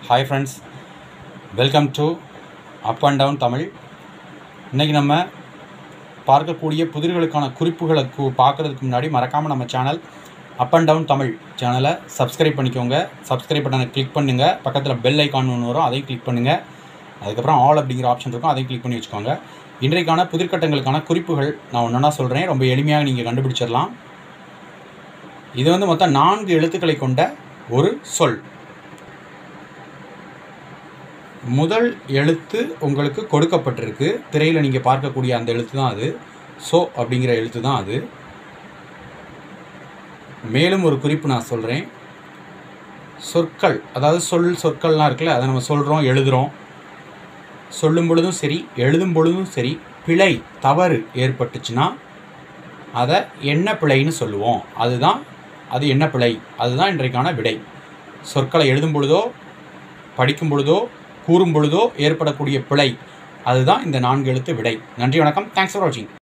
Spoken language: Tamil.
hi friends welcome to up and down Tamil இன்றைக்கி நம்ம பார்க்கக்கூடிய புதிர்களுக்கான குறிப்புகளை கு- பார்க்கறதுக்கு முன்னாடி மறக்காமல் நம்ம channel up and down Tamil சேனலை சப்ஸ்கிரைப் பண்ணிக்கோங்க சப்ஸ்கிரைப் பட்டனை கிளிக் பண்ணுங்கள் பக்கத்தில் பெல் ஐக்கான் ஒன்று வரும் அதையும் கிளிக் பண்ணுங்கள் அதுக்கப்புறம் ஆல் அப்படிங்கிற ஆப்ஷன் இருக்கும் அதையும் கிளிக் பண்ணி வச்சுக்கோங்க இன்றைக்கான புதிர்கட்டங்களுக்கான குறிப்புகள் நான் ஒன்றா சொல்கிறேன் ரொம்ப எளிமையாக நீங்கள் கண்டுபிடிச்சிடலாம் இது வந்து மொத்தம் நான்கு எழுத்துக்களை கொண்ட ஒரு சொல் முதல் எழுத்து உங்களுக்கு கொடுக்கப்பட்டிருக்கு திரையில் நீங்கள் பார்க்கக்கூடிய அந்த எழுத்து தான் அது சோ அப்படிங்கிற எழுத்து தான் அது மேலும் ஒரு குறிப்பு நான் சொல்கிறேன் சொற்கள் அதாவது சொல் சொற்கள்லாம் இருக்குல்ல அதை நம்ம சொல்கிறோம் எழுதுகிறோம் சொல்லும் பொழுதும் சரி எழுதும் பொழுதும் சரி பிழை தவறு ஏற்பட்டுச்சுன்னா அதை என்ன பிழைன்னு சொல்லுவோம் அதுதான் அது என்ன பிழை அதுதான் இன்றைக்கான விடை சொற்களை எழுதும் பொழுதோ படிக்கும் பொழுதோ கூறும் பொழுதோ ஏற்படக்கூடிய பிழை அதுதான் இந்த நான்கு எழுத்து விடை நன்றி வணக்கம் தேங்க்ஸ் ஃபார் வாட்சிங்